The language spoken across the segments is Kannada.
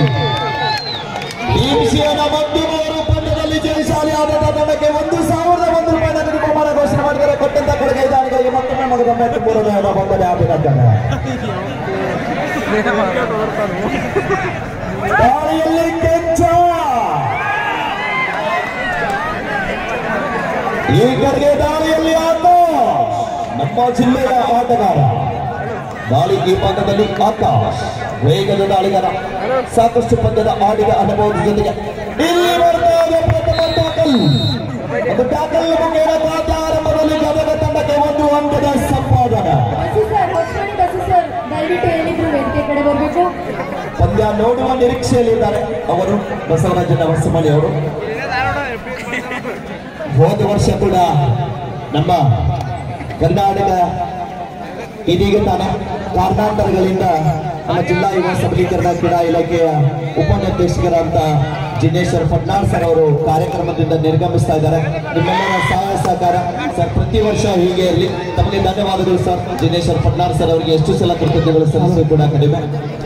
ಭೀಮಸೇನ ಮಧ್ಯಮವರು ಪಂದ್ಯದಲ್ಲಿ ಜಯಶಾಲಿ ಆದಂತಹ ತಂಡಕ್ಕೆ ಒಂದು ಸಾವಿರದ ಒಂದು ರೂಪಾಯಿ ನಗದು ಬಹುಮಾನ ಘೋಷಣೆ ಮಾಡಿದರೆ ಕೊಟ್ಟಂತ ಕೊಡುಗೆ ದಾನಿಗಳಿಗೆ ಮತ್ತೊಮ್ಮೆ ಮಗದೊಮ್ಮೆ ಮೂರನೇ ಬಂದರೆ ಅಭಿನಂದನೆ ದಾಳಿಯಲ್ಲಿ ಕೆಂಚ ಈ ಕಡೆಗೆ ದಾಳಿಯಲ್ಲಿ ಆತ ನಮ್ಮ ಜಿಲ್ಲೆಯ ಆಟಗಾರ ದಾಳಿ ಈ ಪಂದ್ಯದಲ್ಲಿ ಆಕಾಶ್ ವೇಗದ ದಾಳಿಗಾರ ಸಾಕಷ್ಟು ಪಂದ್ಯದ ಆಡಿದ ಅನುಭವದ ಜೊತೆಗೆ ಇಲ್ಲಿ ಬರ್ತಾ ಇದೆ ಪ್ರಥಮ ಟ್ಯಾಕಲ್ ಅದು ಟ್ಯಾಕಲ್ ಮುಖೇನ ಖಾತೆ ಆರಂಭದಲ್ಲಿ ಗದಗ ತಂಡಕ್ಕೆ ಒಂದು ಅಂಕದ ಸಂಪಾದನೆ ಬಸ್ಸು ಸರ್ ಹೊಸಮನಿ ಬಸ್ಸು ಸರ್ ದಯವಿಟ್ಟು ಏನಿದ್ರು ವೇದಿಕೆ ಕಡೆ ಬರಬೇಕು ಪಂದ್ಯ ನೋಡುವ ನಿರೀಕ್ಷೆಯಲ್ಲಿದ್ದಾರೆ ಅವರು ಬಸವರಾಜನ ಹೊಸಮನಿ ಅವರು ಹೋದ ವರ್ಷ ಕೂಡ ನಮ್ಮ ಕರ್ನಾಟಕ ಇದೀಗ ತಾನೇ ಕಾರಣಾಂತರಗಳಿಂದ ನಮ್ಮ ಜಿಲ್ಲಾ ಯುವ ಸಬಲೀಕರಣ ಕ್ರೀಡಾ ಇಲಾಖೆಯ ಉಪನಿರ್ದೇಶಕರಾದಂತ ಜಿನೇಶ್ವರ್ ಫಡ್ನಾಳ್ ಸರ್ ಅವರು ಕಾರ್ಯಕ್ರಮದಿಂದ ನಿರ್ಗಮಿಸ್ತಾ ಇದ್ದಾರೆ ನಿಮ್ಮೆಲ್ಲರ ಸಹಾಯ ಸಹಕಾರ ಸರ್ ಪ್ರತಿ ವರ್ಷ ಹೀಗೆ ಇರಲಿ ತಮಗೆ ಧನ್ಯವಾದಗಳು ಸರ್ ಜಿನೇಶ್ವರ್ ಫಡ್ನಾಳ್ ಸರ್ ಅವರಿಗೆ ಎಷ್ಟು ಸಲ ಕೃತಜ್ಞತೆಗಳು ಸಲ್ಲಿಸಲು ಕೂಡ ಕಡಿಮೆ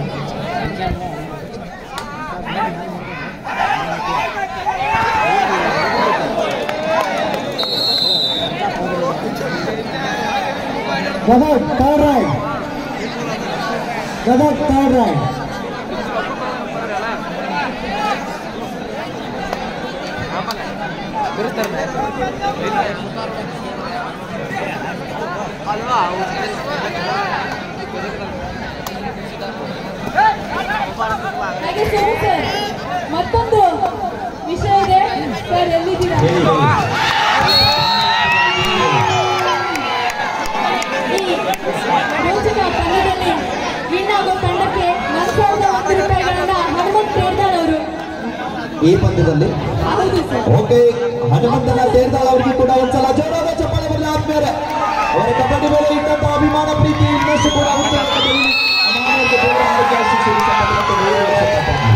Gadag third raid Gadag third raid ಹಾಗೆ ಸೋಮು ಸರ್ ಮತ್ತೊಂದು ವಿಷಯ ಇದೆ ಸರ್ ಎಲ್ಲಿದ್ದೀರಾ ಹೇಳಿ ಈ ರೋಚಕ ಪಂದ್ಯದಲ್ಲಿ ವಿನ್ ಆಗೋ ತಂಡಕ್ಕೆ ನಾಲ್ಕು ಸಾವಿರದ ಒಂದು ರೂಪಾಯಿಗಳನ್ನ ಹನುಮಂತ್ ತೇರ್ದಾಳ್ ಅವರು ಈ ಪಂದ್ಯದಲ್ಲಿ ಹೌದು ಸರ್ ಓಕೆ ಹನುಮಂತನ ತೇರ್ದಾಳ್ ಅವರಿಗೆ ಕೂಡ ಒಂದ್ಸಲ ಜೋರಾದ ಚಪ್ಪಾಳೆ ಬರಲಿ ಆದ್ಮೇಲೆ ಅವರ ಕಬಡ್ಡಿ ಮೇಲೆ ಇದ್ದಂತ ಅಭಿಮಾನ ಪ್ರೀತಿ ಇನ್ನಷ್ಟು ಕೂಡ ಉತ್ತಮವಾಗಿ ಬೆಳೀಲಿ. ಅನಾರೋಗ್ಯ ದೂರ ಆರೋಗ್ಯ ಶಿಕ್ಷೆ ಸಂಬಂಧಪಟ್ಟ ನೂರು ವರ್ಷ ಕಾಪಾಡಲಿ.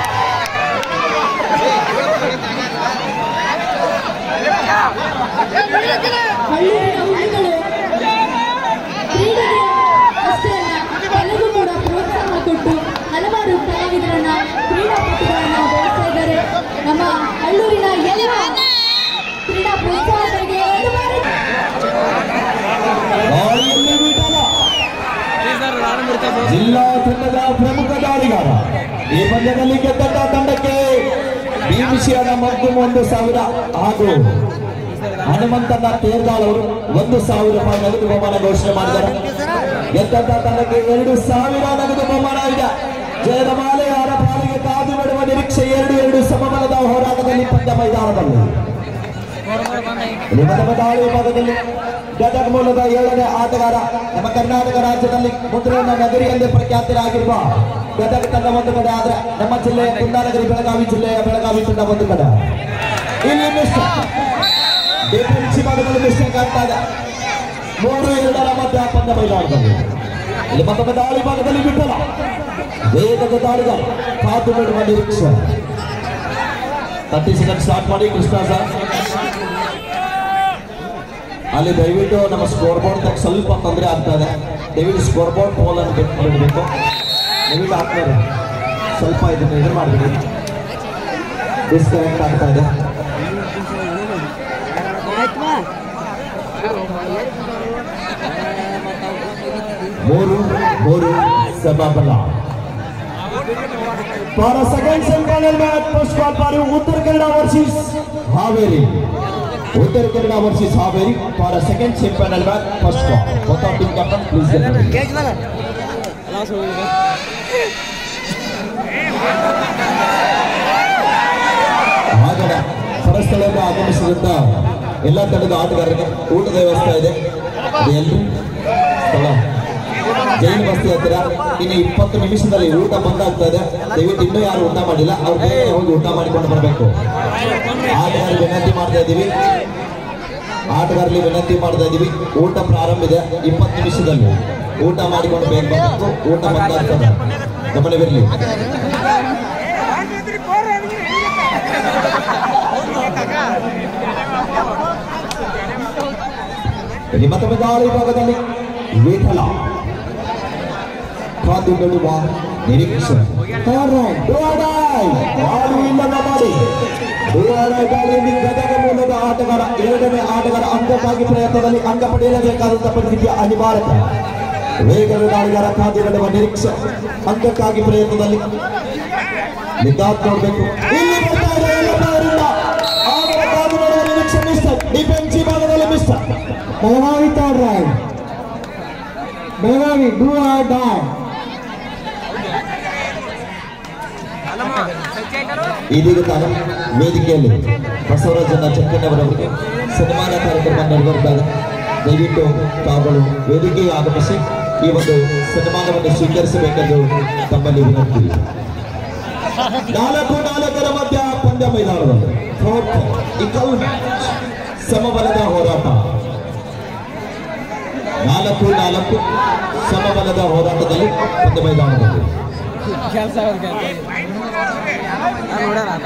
ಹಳ್ಳಿಯ ಹುಡುಗರು ಕ್ರೀಡೆಗೆ ಅಷ್ಟೇ ಅಲ್ಲ ಎಲ್ಲರಿಗೂ ಕೂಡ ಪ್ರೋತ್ಸಾಹ ಕೊಟ್ಟು ಹಲವಾರು ಕಲಾವಿದರನ್ನ ಕ್ರೀಡಾಪಟುಗಳನ್ನ ಬೆಳೆಸ್ತಾ ಇದ್ದಾರೆ ನಮ್ಮ ಹಳ್ಳೂರಿನ ಎಲ್ಲ ಕ್ರೀಡಾ ಪ್ರೋತ್ಸಾಹಕರಿಗೆ ಒಂದು ಬಾರಿ ದಾಳಿಯಲ್ಲಿ ವಿಠಲ ಜಿಲ್ಲಾ ತಂಡದ ಪ್ರಮುಖ ದಾಳಿಗಾರ ಈ ಪಂದ್ಯದಲ್ಲಿ ಗೆದ್ದಂತ ತಂಡಕ್ಕೆ ಬಿಬಿಸಿಯನ ಮಗ್ಗುಮ್ ಒಂದು ಸಾವಿರ ಹಾಗೂ ಹನುಮಂತನ ತೇರ್ದಾಳ್ ಅವರು ಒಂದು ಸಾವಿರ ರೂಪಾಯಿ ನಗದು ಬಹುಮಾನ ಘೋಷಣೆ ಮಾಡಿದ್ದಾರೆ ಗೆದ್ದಂತ ತಂಡಕ್ಕೆ ಎರಡು ಸಾವಿರ ನಗದು ಬಹುಮಾನ ಇದೆ ಜಯದ ಮಾಲೆ ಅವರ ಪಾಲಿಗೆ ಕಾದು ಬಿಡುವ ನಿರೀಕ್ಷೆ ಎರಡು ಎರಡು ಸಮಬಲದ ಹೋರಾಟದಲ್ಲಿ ಪಂದ್ಯ ಮೈದಾನದಲ್ಲಿ ಇಲ್ಲಿ ಮೊದಲ ದಾಳಿ ಭಾಗದಲ್ಲಿ ಗದಗ ಮೂಲದ ಏಳನೇ ಆಟಗಾರ ನಮ್ಮ ಕರ್ನಾಟಕ ರಾಜ್ಯದಲ್ಲಿ ಮುದ್ರೆಯನ್ನ ನಗರಿಯಲ್ಲಿ ಪ್ರಖ್ಯಾತರಾಗಿರುವ ಗದಗ ತಂಡ ಒಂದು ಕಡೆ ಆದ್ರೆ ನಮ್ಮ ಜಿಲ್ಲೆಯ ಕುಂದಾನಗರಿ ಬೆಳಗಾವಿ ಜಿಲ್ಲೆಯ ಬೆಳಗಾವಿ ತಂಡ ಒಂದು ಕಡೆ ಇಲ್ಲಿ ಮಿಸ್ಟರ್ ಡಿಫೆನ್ಸಿ ಭಾಗದಲ್ಲಿ ಮಿಸ್ಟೇಕ್ ಆಗ್ತಾ ಇದೆ ಮೂರು ಎರಡರ ಮಧ್ಯ ಪಂದ್ಯ ಮೈದಾನದಲ್ಲಿ ಇಲ್ಲಿ ಮತ್ತೊಮ್ಮೆ ದಾಳಿ ಭಾಗದಲ್ಲಿ ಬಿಟ್ಟಲ್ಲ ವೇಗದ ದಾಳಿಗಾರ ಕಾದು ಬಿಡುವ ನಿರೀಕ್ಷೆ ತರ್ಟಿ ಸೆಕೆಂಡ್ ಸ್ಟಾರ್ಟ್ ಮಾಡಿ ಕೃಷ್ಣ ಸರ್ ಅಲ್ಲಿ ದಯವಿಟ್ಟು ನಮ್ಮ ಸ್ಕೋರ್ ಬೋರ್ಡ್ ತಕ್ಕ ಸ್ವಲ್ಪ ತೊಂದರೆ ಆಗ್ತಾ ಇದೆ ದಯವಿಟ್ಟು ಸ್ಕೋರ್ ಬೋರ್ಡ್ ಪೋಲ್ ಅನ್ನು ಬಿಟ್ಟು ಬಿಡಬೇಕು ದಯವಿಟ್ಟು ಹಾಕ್ತಾರೆ ಸ್ವಲ್ಪ ಇದನ್ನು ಇದು ಮಾಡಿಬಿಡಿ ಡಿಸ್ಕನೆಕ್ಟ್ ಆಗ್ತಾ ಇದೆ ಮೂರು ಮೂರು ಸಬಾಬಲ For a second semi-final match, first call for Uttar Kannada versus Haveri. Uttar Kannada versus Haveri for a second semi-final match, first call. Both of team captain, please get ready. ಹಾಗಡೆ ಸ್ಥಳಸ್ಥಳಕ್ಕೆ ಆಗಮಿಸಿದಂತ ಎಲ್ಲ ತಂಡದ ಆಟಗಾರರಿಗೆ ಊಟದ ವ್ಯವಸ್ಥೆ ಇದೆ ಅದು ಎಲ್ರು ಸ್ಥಳ ಜೈನ್ ಬಸ್ತಿ ಹತ್ತಿರ ಇನ್ನು ಇಪ್ಪತ್ತು ನಿಮಿಷದಲ್ಲಿ ಊಟ ಬಂದಾಗ್ತಾ ಇದೆ ದಯವಿಟ್ಟು ಇನ್ನೂ ಯಾರು ಊಟ ಮಾಡಿಲ್ಲ ಅವ್ರು ಬೇಗ ಹೋಗಿ ಊಟ ಮಾಡಿಕೊಂಡು ಬರಬೇಕು ಆಟಗಾರರಿಗೆ ವಿನಂತಿ ಮಾಡ್ತಾ ಇದ್ದೀವಿ ಆಟಗಾರರಿಗೆ ವಿನಂತಿ ಮಾಡ್ತಾ ಇದ್ದೀವಿ ಊಟ ಪ್ರಾರಂಭ ಇದೆ ಇಪ್ಪತ್ತು ನಿಮಿಷದಲ್ಲಿ ಊಟ ಮಾಡಿಕೊಂಡು ಬೇಗ ಬರಬೇಕು ಊಟ ಬಂದಾಗ್ತದೆ ಗಮನವಿರಲಿ ಇಲ್ಲಿ ಮತ್ತೊಮ್ಮೆ ದಾಳಿ ಭಾಗದಲ್ಲಿ ವಿಠಲ ಕಾದು ಬಿಡುವ ನಿರೀಕ್ಷೆ ಥರ್ಡ್ ರೈಟ್ ಡುವಾಡಾಯ್ ಆಡು ಇಲ್ಲದ ಮಾಡಿ ಡುವಾಡಾಯ್ ಗಾಳಿಯಲ್ಲಿ ಗದಗ ಮೂಲದ ಆಟಗಾರ ಎರಡನೇ ಆಟಗಾರ ಅಂಕಕ್ಕಾಗಿ ಪ್ರಯತ್ನದಲ್ಲಿ ಅಂಕ ಪಡೆಯಲೇಬೇಕಾದಂತಹ ಪರಿಸ್ಥಿತಿಯ ಅನಿವಾರ್ಯತೆ ವೇಗದ ದಾಳಿಗಾರ ಕಾದಿರುವ ನಿರೀಕ್ಷೆ ಅಂಕಕ್ಕಾಗಿ ಪ್ರಯತ್ನದಲ್ಲಿ ನಿಧಾತ್ ನೋಡ್ಬೇಕು ಇಲ್ಲಿ ಬರ್ತಾ ಇದೆ ಎಲ್ಲದರಿಂದ ಆದರೆ ಕಾದು ನೋಡುವ ನಿರೀಕ್ಷೆ ಮಿಸ್ಟರ್ ಡಿಫೆನ್ಸಿವ್ ಭಾಗದಲ್ಲಿ mister Belagavi third right Belagavi do or die ಇದೀಗ ತಾನು ವೇದಿಕೆಯಲ್ಲಿ ಬಸವರಾಜನ ಚಕ್ಕಣ್ಣವರವರಿಗೆ ಸನ್ಮಾನ ಕಾರ್ಯಕ್ರಮ ನಡೆದಿರುತ್ತದೆ ದಯವಿಟ್ಟು ತಾವುಗಳು ವೇದಿಕೆಗೆ ಆಗಮಿಸಿ ಈ ಒಂದು ಸನ್ಮಾನವನ್ನು ಸ್ವೀಕರಿಸಬೇಕೆಂದು ತಮ್ಮಲ್ಲಿ ವಿನಂತಿ ನಾಲ್ಕು ನಾಲ್ಕರ ಮಧ್ಯ ಪಂದ್ಯ ಮೈದಾನದಲ್ಲಿ Fourth, equal match. ಸಮಬಲದ ಹೋರಾಟ ನಾಲ್ಕು ನಾಲ್ಕು ಸಮಬಲದ ಹೋರಾಟದಲ್ಲಿ ಪಂದ್ಯ ಮೈದಾನದಲ್ಲಿ ಕೆಲಸ ನೋಡ್ಯಾರ ಆಟ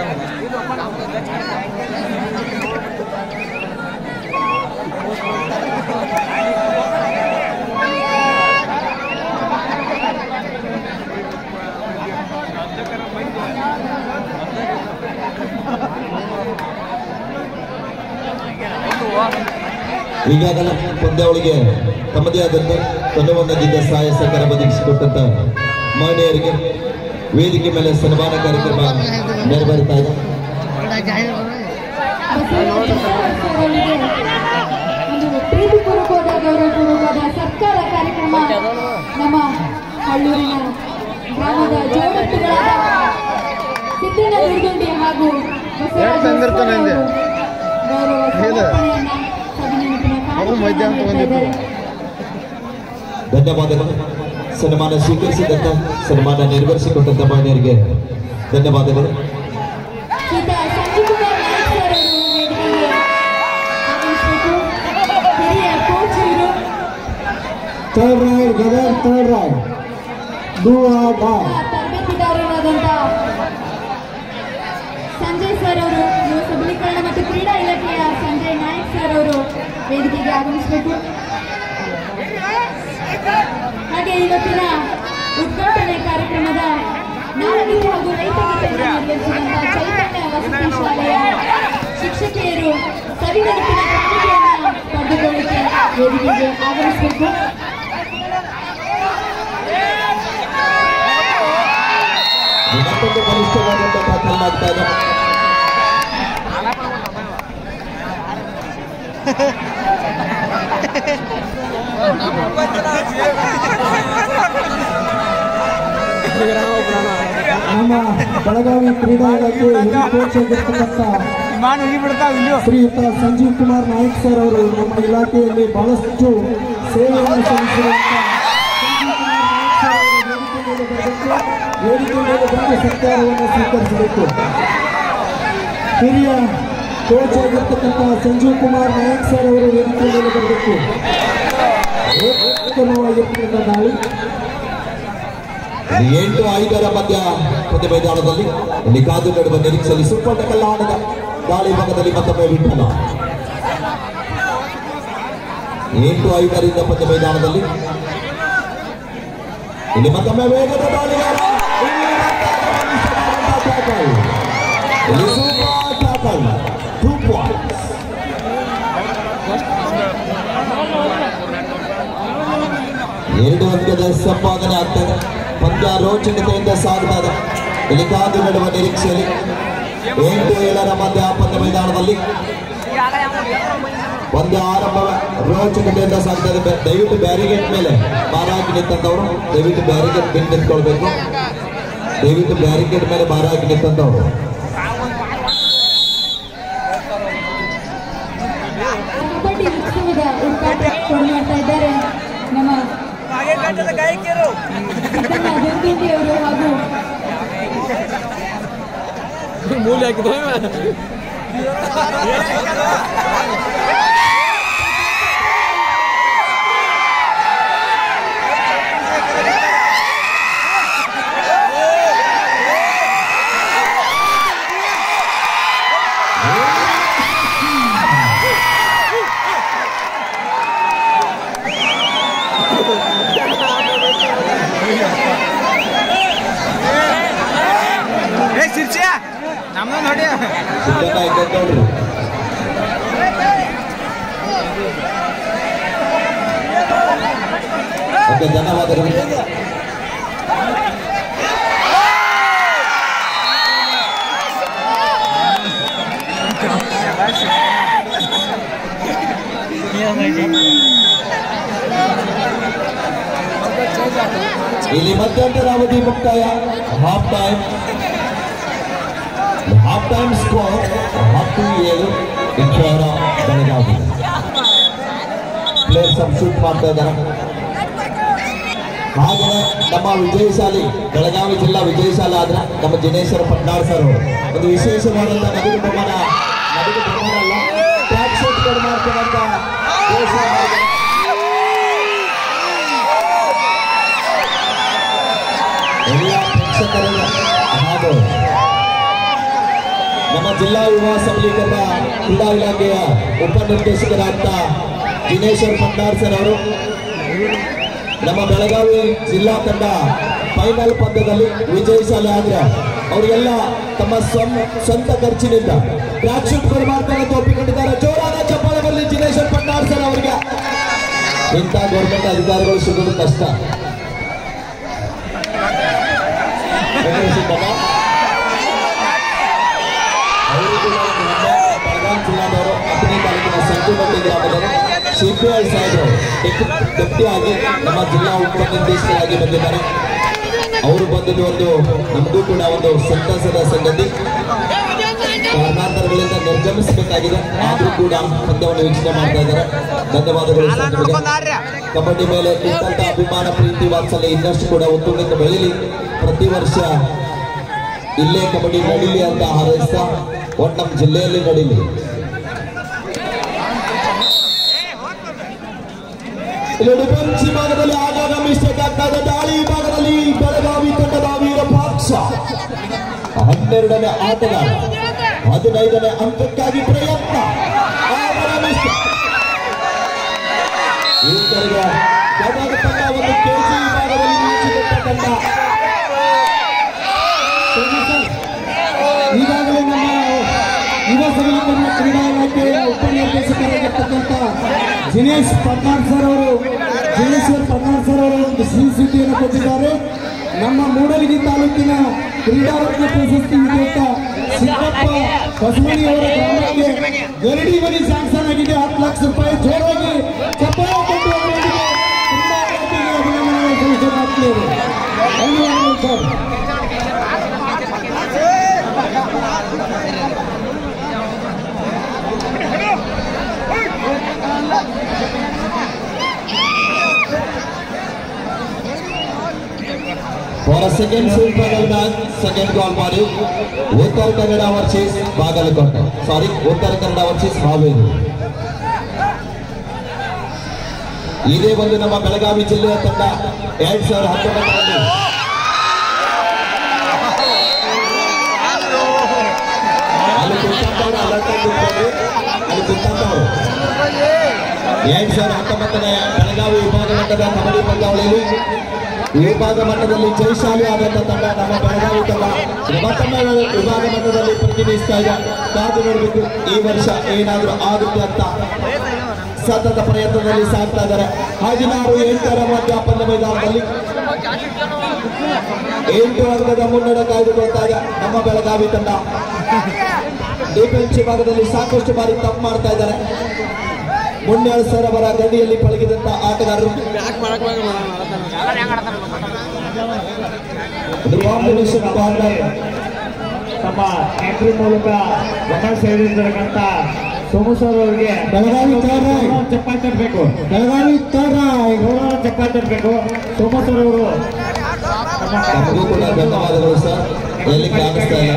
ಈಗಾಗಲೇ ಪಂದ್ಯಾವಳಿಗೆ ತಮ್ಮದೇ ಆದಂತ ತನುವನ್ನದಿಂದ ಸಹಾಯ ಸಹಕಾರ ಒದಗಿಸಿಕೊಟ್ಟಂತ ಮಹಿಳೆಯರಿಗೆ ವೇದಿಕೆ ಮೇಲೆ ಸನ್ಮಾನ ಕಾರ್ಯಕ್ರಮ ನೆರವೇರುತ್ತಾ ಇದೆ ಬಸವರಾಜ ಒಂದು ಪ್ರೀತಿಪೂರ್ವಕವಾದ ಗೌರವಪೂರ್ವಕವಾದ ಸರ್ಕಾರ ಕಾರ್ಯಕ್ರಮ ನಮ್ಮ ಹಳ್ಳೂರಿನ ಗ್ರಾಮದ ಜೋಡತ್ತುಗಳಾದ ಸಿದ್ದಿನ ದುರ್ಗುಂಡಿ ಹಾಗೂ ಬಸವರಾಜ ತಂದಿರ್ತಾನೆ ಅಂದೆ. ಗೌರವ ಹೇಳು. ಸಮರ್ಪಣೆಯನ್ನ ಸವಿನೆನಪಿನ ಅವು ಮಧ್ಯಾಹ್ನ ಕಾರ್ಯಕ್ರಮ ತಗೊಂಡಿದ್ರು. ಇದ್ದಾರೆ. ಧನ್ಯವಾದಗಳು ಸನ್ಮಾನ ಸ್ವೀಕರಿಸಿದಂತ ಸನ್ಮಾನ ನೆರವೇರಿಸಿಕೊಟ್ಟಂತ ಮಹಿಳೆಯರಿಗೆ ಧನ್ಯವಾದಗಳು ಈತ ಸಂಜೀವ್ ಕುಮಾರ್ ನಾಯ್ಕ್ ಸರ್ ಅವರು ವೇದಿಕೆಗೆ ಆಗಮಿಸಬೇಕು ಹಿರಿಯ ಕೋಚ್ ಇವರು ಥರ್ಡ್ ರೈಡ್ ಗದರ್ third raid do or die ತರಬೇತಿದಾರರಾದಂಥ ಸಂಜಯ್ ಸರ್ ಅವರು ಯುವ ಸಬಲೀಕರಣ ಮತ್ತು ಕ್ರೀಡಾ ಇಲಾಖೆಯ ಸಂಜಯ್ ನಾಯ್ಕ್ ಸರ್ ಅವರು ವೇದಿಕೆಗೆ ಆಗಮಿಸಬೇಕು ಹಾಗೆ ಇವತ್ತಿನ ಉದ್ಘಾಟನೆ ಕಾರ್ಯಕ್ರಮದ ನಾಡಗೀತೆ ಹಾಗೂ ರೈತಗೀತೆಯನ್ನು ನಿರ್ವಹಿಸಿದಂಥ ಚೈತನ್ಯ ವಸತಿ ಶಾಲೆಯ ಶಿಕ್ಷಕಿಯರು ಸವಿನೆನಪಿನ ಕಾಣಿಕೆಯನ್ನು ಪಡೆದುಕೊಳ್ಳಿಕ್ಕೆ ವೇದಿಕೆಗೆ ಆಗಮಿಸಬೇಕು ಮತ್ತೊಂದು ಬಲಿಷ್ಠವಾದಂತ ದಾಖಲೆ ಮಾಡ್ತಾ ಇದೆ ನಮ್ಮ ಬೆಳಗಾವಿ ಕ್ರೀಡಾ ಇಲಾಖೆ ಹಿರಿಯ ಕೋಚ್ ಆಗಿರ್ತಕ್ಕಂಥ ಮಾನ್ ಹೋಗಿ ಬಿಡ್ತಾವ ಇಲ್ಲೂ ಶ್ರೀಯುತ ಸಂಜೀವ್ ಕುಮಾರ್ ನಾಯ್ಕ್ ಸರ್ ಅವರು ನಮ್ಮ ಇಲಾಖೆಯಲ್ಲಿ ಬಹಳಷ್ಟು ಸೇವೆಯನ್ನು ಸಲ್ಲಿಸಿರುವಂತ ಸಂಜೀವ್ ಕುಮಾರ್ ನಾಯ್ಕ್ ಸರ್ ಅವರು ವೇದಿಕೆ ಮೇಲೆ ಬರಬೇಕು ವೇದಿಕೆ ಮೇಲೆ ಬಂದು ಸತ್ಕಾರವನ್ನು ಸ್ವೀಕರಿಸಬೇಕು ಹಿರಿಯ ಕೋಚ್ ಆಗಿರ್ತಕ್ಕಂಥ ಸಂಜೀವ್ ಕುಮಾರ್ ನಾಯಕ್ ಸರ್ ಅವರು ವೇದಿಕೆ ಮೇಲೆ ಬರಬೇಕು ಉತ್ತಮವಾಗಿರ್ತಕ್ಕಂಥ ದಾಳಿ ಎಂಟು ಐದರ ಮಧ್ಯ ಪಂದ್ಯ ಮೈದಾನದಲ್ಲಿ ಇಲ್ಲಿ ಕಾದು ನಡುವ ನಿರೀಕ್ಷೆಯಲ್ಲಿ ಸುಪ್ಪಟ ಕಲ್ಲಾಣದ ಗಾಳಿ ಭಾಗದಲ್ಲಿ ಮತ್ತೊಮ್ಮೆ ವಿಠಲ ಎಂಟು ಐದರಿಂದ ಪಂದ್ಯ ಮೈದಾನದಲ್ಲಿ ಇಲ್ಲಿ ಮತ್ತೊಮ್ಮೆ ವೇಗದ ದಾಳಿಗಾರ ಇಲ್ಲಿ ಮತ್ತೊಮ್ಮೆ tackle. ಇಲ್ಲಿ ಸೂಪರ್ ಟ್ಯಾಕಲ್ ಟೂ ಪಾಯಿಂಟ್ಸ್ ಎರಡು ಅಂಕದ ಸಂಪಾದನೆ ಆಗ್ತದೆ ಪಂದ್ಯ ರೋಚಕತೆಯಿಂದ ಸಾಗ್ತಾ ಇದೆ ಇಲ್ಲಿ ಕಾದು ನಡುವ ನಿರೀಕ್ಷೆಯಲ್ಲಿ ಎಂಟು ಏಳರ ಮಧ್ಯ ಪಂದ್ಯ ಮೈದಾನದಲ್ಲಿ ಪಂದ್ಯ ಆರಂಭ ರೋಚಕತೆಯಿಂದ ಸಾಗ್ತಾ ಇದೆ ಬೆ- ದಯವಿಟ್ಟು ಬ್ಯಾರಿಗೇಟ್ ಮೇಲೆ ಬಾರಾಗಿ ನಿಂತಂತವರು ದಯವಿಟ್ಟು ಬ್ಯಾರಿಗೇಟ್ ಮೇಲೆ ನಿಂತ್ಕೊಳ್ಬೇಕು ದಯವಿಟ್ಟು ಬ್ಯಾರಿಗೇಟ್ ಮೇಲೆ ಬಾರಾಗಿ ನಿಂತಂತವರು ಕಬಡ್ಡಿ ಉತ್ಸವದ ಉದ್ಘಾಟನೆ ಮಾಡ್ತಾ ಇದ್ದಾರೆ ನಮ್ಮ ಸಿದ್ದಣ್ಣ ದುರ್ಗುಂಡಿ ಅವರು ಹಾಗೂ ಮೂಲೆ ಹಾಕಿದ್ವ ನಮ್ದು ನೋಡಿ ಸಿದ್ದಣ್ಣ ಇದ್ದಂಗೆ ನೋಡ್ರಿ ಓಕೆ ಧನ್ಯವಾದಗಳು ಇಲ್ಲಿ ಮಧ್ಯಂತರ ಅವಧಿ ಮುಕ್ತಾಯ half time half time score ಹತ್ತು ಏಳು ಇಂಚೋರ ಬೆಳಗಾವಿ ಪ್ಲೇಯರ್ಸ್ ಶೂಟ್ ಮಾಡ್ತಾ ಇದ್ದಾರೆ ಹಾಗೆ ನಮ್ಮ ವಿಜಯಶಾಲಿ ಬೆಳಗಾವಿ ಜಿಲ್ಲಾ ವಿಜಯಶಾಲೆ ಆದ್ರೆ ನಮ್ಮ ಜಿನೇಶ್ವರ ಪಟ್ನಾಳ್ ಸರ್ ಅವರು ಒಂದು ವಿಶೇಷವಾದಂತ ನಗದು ಬಹುಮಾನ ನಗದು ಬಹುಮಾನ ಅಲ್ಲ ಟ್ಯಾಕ್ಸ್ ಶೂಟ್ ಕೊಡು ಮಾಡ್ಕೊಂಡಂತ ಘೋಷಣೆ ಮಾಡಿದ್ದಾರೆ. ಎಲ್ಲ ಪ್ರೇಕ್ಷಕರಿಗೆ ಹಾಗೂ ನಮ್ಮ ಜಿಲ್ಲಾ ಯುವ ಸಬಲೀಕರಣ ಕ್ರೀಡಾ ಇಲಾಖೆಯ ಉಪನಿರ್ದೇಶಕರಾದ ದಿನೇಶ್ವರ್ ಪಟ್ನಾರ್ ಸರ್ ಅವರು ನಮ್ಮ ಬೆಳಗಾವಿ ಜಿಲ್ಲಾ ತಂಡ ಫೈನಲ್ ಪಂದ್ಯದಲ್ಲಿ ವಿಜಯಿಸಲು ಆದ್ರೆ ಅವರಿಗೆಲ್ಲ ತಮ್ಮ ಸ್ವಂತ ಸ್ವಂತ ಖರ್ಚಿನಿಂದ ಟ್ರ್ಯಾಕ್ ಶೂಟ್ ಮಾಡ್ತಾರೆ ಅಂತ ಒಪ್ಪಿಕೊಂಡಿದ್ದಾರೆ ಜೋರಾದ ಚಪ್ಪಾಳೆ ಬರಲಿ ದಿನೇಶ್ವರ್ ಪಟ್ನಾರ್ ಸರ್ ಅವರಿಗೆ ಇಂಥ ಗೌರ್ಮೆಂಟ್ ಅಧಿಕಾರಿಗಳು ಸಿಗೋದು ಕಷ್ಟ ಗಮನಿಸಿದ್ದಲ್ಲ? ಅವರು ಕೂಡ ನಮ್ಮ ಬೆಳಗಾವಿ ಜಿಲ್ಲಾದವರು ಹತ್ತನೇ ತಾಲೂಕಿನ ಸಂಜುಮಟ್ಟಿ ಗ್ರಾಮದಲ್ಲಿ ಸಿಪಿಐ ಸಾಹೇಬರು ಡೆಪ್ಟಿ ಆಗಿ ನಮ್ಮ ಜಿಲ್ಲಾ ಉಪನಿರ್ದೇಶಕರಾಗಿ ಬಂದಿದ್ದಾರೆ ಅವರು ಬಂದದ್ದು ಒಂದು ನಮಗೂ ಕೂಡ ಒಂದು ಸಂತಸದ ಸಂಗತಿ ಕಾರಣಾಂತರಗಳಿಂದ ನಿರ್ಗಮಿಸಬೇಕಾಗಿದೆ ಆದರೂ ಕೂಡ ಪಂದ್ಯವನ್ನು ವೀಕ್ಷಣೆ ಮಾಡ್ತಾ ಇದ್ದಾರೆ ಧನ್ಯವಾದಗಳು ಸರ್ ನಿಮಗೆ. ಕಬಡ್ಡಿ ಮೇಲೆ ಇದ್ದಂತ ಅಭಿಮಾನ ಪ್ರೀತಿ ವಾತ್ಸಲ್ಯ ಇನ್ನಷ್ಟು ಕೂಡ ಉತ್ತುಂಗಕ್ಕೆ ಬೆಳೀಲಿ ಪ್ರತಿ ವರ್ಷ ಇಲ್ಲೇ ಕಬಡ್ಡಿ ನಡೀಲಿ ಅಂತ ಹಾರೈಸ್ತಾ ಒಟ್ಟು ನಮ್ಮ ಜಿಲ್ಲೆಯಲ್ಲಿ ನಡೀಲಿ ಇಲ್ಲಿ ಡಿಫೆನ್ಸ್ ಭಾಗದಲ್ಲಿ ಆಗಾಗ ಮಿಸ್ಟೇಕ್ ಆಗ್ತಾ ಇದೆ ದಾಳಿ ಭಾಗದಲ್ಲಿ ಬೆಳಗಾವಿ ತಂಡದ ವೀರ ಪಕ್ಷ ಹನ್ನೆರಡನೇ ಆಟಗಾರ ಹದಿನೈದನೇ ಅಂಕಕ್ಕಾಗಿ ಪ್ರಯತ್ನ ಆಗಾಗ mistake. ಈ ಕಡೆಗೆ ಗದಗ ತಂಡ ಒಂದು ಕೆಜಿ ವಿಭಾಗದಲ್ಲಿ ನಿಲ್ಲಿಸಿದಂತ ತಂಡ ಈಗಾಗಲೇ ನಮ್ಮ ಯುವ ಸಬಲೀಕರಣ ಕ್ರೀಡಾ ಇಲಾಖೆಯ ಉಪನಿರ್ದೇಶಕರಾಗಿರ್ತಕ್ಕಂಥ ದಿನೇಶ್ ಪಟ್ನಾರ್ ಸರ್ ಅವರು ದಿನೇಶ್ವರ್ ಪಟ್ನಾರ್ ಸರ್ ಅವರು ಒಂದು ಸಿಹಿ ಸುದ್ದಿಯನ್ನು ಕೊಟ್ಟಿದ್ದಾರೆ ನಮ್ಮ ಮೂಡಲಗಿ ತಾಲೂಕಿನ ಕ್ರೀಡಾರತ್ನ ಪ್ರಶಸ್ತಿ ವಿಜೇತ ಸಿದ್ದಪ್ಪ ಹೊಸಮನಿ ಅವರ ಗ್ರಾಮಕ್ಕೆ ಗರಡಿ ಮನಿ ಸ್ಯಾಂಕ್ಷನ್ ಆಗಿದೆ ಹತ್ತು ಲಕ್ಷ ರೂಪಾಯಿ ಜೋರಾಗಿ ಚಪ್ಪಾಳೆ ಕೊಟ್ಟು ಅವರಿಗೆ ಕ್ರೀಡಾ ಇಲಾಖೆಗೆ ಅಭಿನಂದನೆ ಸಲ್ಲಿಸಲಾಗ್ತಿದೆ ಧನ್ಯವಾದಗಳು sir For a second semi-final match, second call ಮಾಡಿ ಉತ್ತರ ಕನ್ನಡ ವರ್ಸಸ್ ಬಾಗಲಕೋಟೆ ಸಾರಿ ಉತ್ತರ ಕನ್ನಡ ವರ್ಸಸ್ ಹಾವೇರಿ ಇದೇ ಒಂದು ನಮ್ಮ ಬೆಳಗಾವಿ ಜಿಲ್ಲೆಯ ತಂಡ ಎರಡ್ ಸಾವಿರದ ಹತ್ತೊಂಬತ್ತರಲ್ಲಿ ಅಲ್ಲಿ ಕುಂತಂತವ್ರು alert ಆಗಿ ಕೂತ್ಕೊಂಡ್ರು. ಅಲ್ಲಿ ಕುಂತಂತವ್ರು ಎರಡ್ ಸಾವಿರದ ಹತ್ತೊಂಬತ್ತನೇ ಬೆಳಗಾವಿ ವಿಭಾಗ ಮಟ್ಟದ ಕಬಡ್ಡಿ ಪಂದ್ಯಾವಳಿಯಲ್ಲಿ ವಿಭಾಗ ಮಟ್ಟದಲ್ಲಿ ಜಯಶಾಲಿ ಆದಂತ ತಂಡ ನಮ್ಮ ಬೆಳಗಾವಿ ತಂಡ ಮತ್ತೊಮ್ಮೆ ವಿಭಾಗ ಮಟ್ಟದಲ್ಲಿ ಪ್ರತಿನಿಧಿಸ್ತಾ ಇದೆ ಕಾದು ನೋಡಬೇಕು ಈ ವರ್ಷ ಏನಾದರೂ ಆಗುತ್ತೆ ಅಂತ ಸತತ ಪ್ರಯತ್ನದಲ್ಲಿ ಸಾಗ್ತಾ ಇದ್ದಾರೆ ಹದಿನಾರು ಎಂಟರ ಮಧ್ಯ ಪಂದ್ಯ ಮೈದಾನದಲ್ಲಿ ಎಂಟು ಅಂಕದ ಮುನ್ನಡೆ ಕಾಯ್ದುಕೊಳ್ತಾ ಇದೆ ನಮ್ಮ ಬೆಳಗಾವಿ ತಂಡ ಡಿಫೆನ್ಸ್ ವಿಭಾಗದಲ್ಲಿ ಸಾಕಷ್ಟು ಬಾರಿ ತಪ್ಪು ಮಾಡ್ತಾ ಇದ್ದಾರೆ ಮುನ್ನೇಳು ಸರ್ ಅವರ ಗಡಿಯಲ್ಲಿ ಪಳಗಿದಂತ ಆಟಗಾರರು ಒಂದು combination corner. ತಮ್ಮ ಎಂಟ್ರಿ ಮೂಲಕ ಗಮನ ಸೆಳೆದಿರ್ತಕ್ಕಂಥ ಸೋಮು ಸರ್ ಅವರಿಗೆ ಬೆಳಗಾವಿ ಥರ್ಡ್ ರಾಯ್. ಚಪ್ಪಾಳೆ ತರಬೇಕು ಬೆಳಗಾವಿ ಥರ್ಡ್ ರಾಯ್. ಚಪ್ಪಾಳೆ ತರಬೇಕು ಸೋಮು ಸರ್ ಅವರು ನಮ್ಮ ತಮಗೂ ಕೂಡ ಧನ್ಯವಾದಗಳು ಸರ್ ಎಲ್ಲಿ ಕಾಣಿಸ್ತಾ ಇಲ್ಲ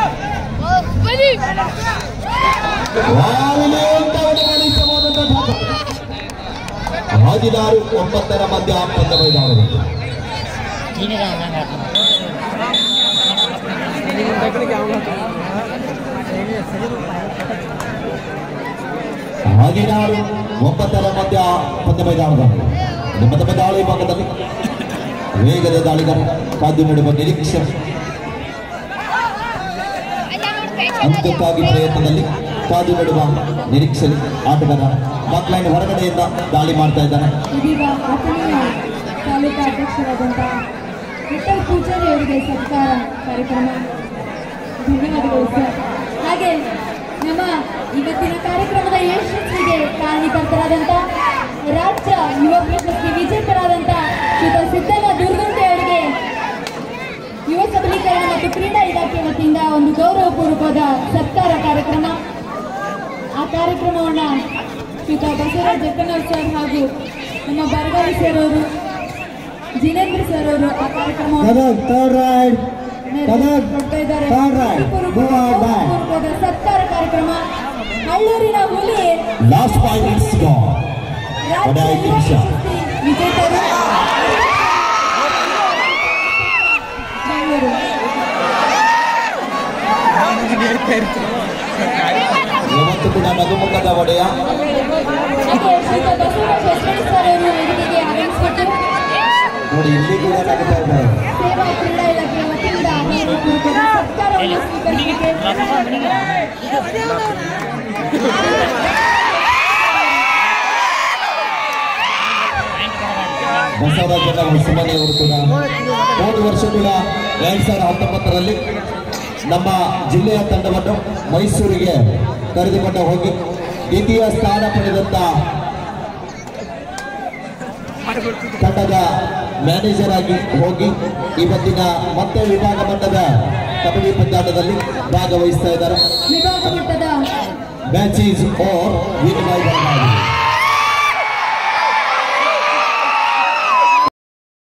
ವಾವಿಲಿ ಅಂತ ಒಂದು ಬಲಿಷ್ಠವಾದಂತ ದಾಖ. ಹದಿನಾರು ಒಂಬತ್ತರ ಮಧ್ಯ ಪಂದ್ಯ ಮೈದಾನದಲ್ಲಿ ಹದಿನಾರು ಒಂಬತ್ತರ ಮಧ್ಯ ಪಂದ್ಯ ಮೈದಾನದಲ್ಲಿ ಇದು ಮತ್ತೊಮ್ಮೆ ದಾಳಿ ಭಾಗದಲ್ಲಿ ವೇಗದ ದಾಳಿಗಾರ ಕಾದು ನಡೆಯುವ ನಿರೀಕ್ಷೆ ಅಂತ್ಯಕ್ಕಾಗಿ ಪ್ರಯತ್ನದಲ್ಲಿ ಕಾದು ಬಿಡುವ ನಿರೀಕ್ಷೆಯಲ್ಲಿ ಆಟಗಾರ ಮಕ್ಲೈನ್ ಹೊರಗಡೆಯಿಂದ ದಾಳಿ ಮಾಡ್ತಾ ಇದ್ದಾನೆ ಇದೀಗ ಆತ್ಮೀಯ ತಾಲೂಕಾ ಅಧ್ಯಕ್ಷರಾದಂತಹ ವಿಠಲ್ ಪೂಜಾರಿ ಅವರಿಗೆ ಸತ್ಕಾರ ಕಾರ್ಯಕ್ರಮ ಧನ್ಯವಾದಗಳು ಸರ್ ಹಾಗೆ ನಮ್ಮ ಇವತ್ತಿನ ಕಾರ್ಯಕ್ರಮದ ಯಶಸ್ಸಿಗೆ ಕಾರಣೀಕರ್ತರಾದಂಥ ರಾಜ್ಯ ಯುವ ಪ್ರಶಸ್ತಿ ವಿಜೇತರಾದಂಥ ಶ್ರೀತ ಸಿದ್ದಣ್ಣ ದುರ್ಗುಂಟೆ ಅವರಿಗೆ ಯುವ ಸಬಲೀಕರಣ ಮತ್ತು ಕ್ರೀಡಾ ಇಲಾಖೆ ವತಿಯಿಂದ ಒಂದು ಗೌರವಪೂರ್ವಕವಾದ ಸತ್ಕಾರ ಕಾರ್ಯಕ್ರಮ ಆ ಕಾರ್ಯಕ್ರಮವನ್ನ ಶ್ರೀತ ಬಸವರಾಜ್ ಜಕ್ಕನವ್ರ ಸರ್ ಹಾಗೂ ನಮ್ಮ ಬರಗಾವಿ ಸರ್ ಅವರು ಜಿನೇಂದ್ರ ಸರ್ ಅವರು ಆ ಕಾರ್ಯಕ್ರಮವನ್ನು ಗದಗ್ ಥರ್ಡ್ ರೈಡ್ ಗದಗ್ ಕೊಡ್ತಾ ಇದ್ದಾರೆ third raid go or back ಗೌರವಪೂರ್ವಕವಾದ ಸತ್ಕಾರ ಕಾರ್ಯಕ್ರಮ ಹಳ್ಳೂರಿನ ಹುಲಿ ಲಾಸ್ಟ್ ಫೈವ್ ಮಿನಿಟ್ಸ್ ರಾಜ್ಯ ಕೊನೆ ಐದು ಯುವ ನಿಮಿಷ. ಪ್ರಶಸ್ತಿ ವಿಜೇತರು ಬೆಂಗಳೂರು ಇವತ್ತು ಕೂಡ ನಗುಮುಖದ ಒಡೆಯ ಹಾಗೆ ಶ್ರೀತ ಬಸವರಾಜ್ ಹೆಸರಡಿ ಸರ್ ಅವರು ವೇದಿಕೆಗೆ ಆಗಮಿಸಿಕೊಟ್ಟು ನೋಡಿ ಇಲ್ಲಿ ಕೂಡ ನಗುತ್ತಾ ಇದ್ದಾರೆ ಸೇವಾ ಕ್ರೀಡಾ ಇಲಾಖೆ ವತಿಯಿಂದ ಗೌರವಪೂರ್ವಕವಾದ ಸತ್ಕಾರವನ್ನು ಸ್ವೀಕರಿಸಲಿಕ್ಕೆ ಬಸವರಾಜನ ಹೊಸಮನೆ ಅವರು ಕೂಡ ಹೋದ ವರ್ಷ ಕೂಡ ಎರಡ್ ಸಾವಿರದ ಹತ್ತೊಂಬತ್ತರಲ್ಲಿ ನಮ್ಮ ಜಿಲ್ಲೆಯ ತಂಡವನ್ನು ಮೈಸೂರಿಗೆ ಕರೆದುಕೊಂಡು ಹೋಗಿ ದ್ವಿತೀಯ ಸ್ಥಾನ ಪಡೆದಂತ ತಂಡದ ಮ್ಯಾನೇಜರ್ ಆಗಿ ಹೋಗಿ ಇವತ್ತಿನ ಮತ್ತೆ ವಿಭಾಗ ಮಟ್ಟದ ಕಬಡ್ಡಿ ಪಂದ್ಯಾಟದಲ್ಲಿ ಭಾಗವಹಿಸ್ತಾ ಇದ್ದಾರೆ ವಿಭಾಗ ಮಟ್ಟದ match is or win by Belagavi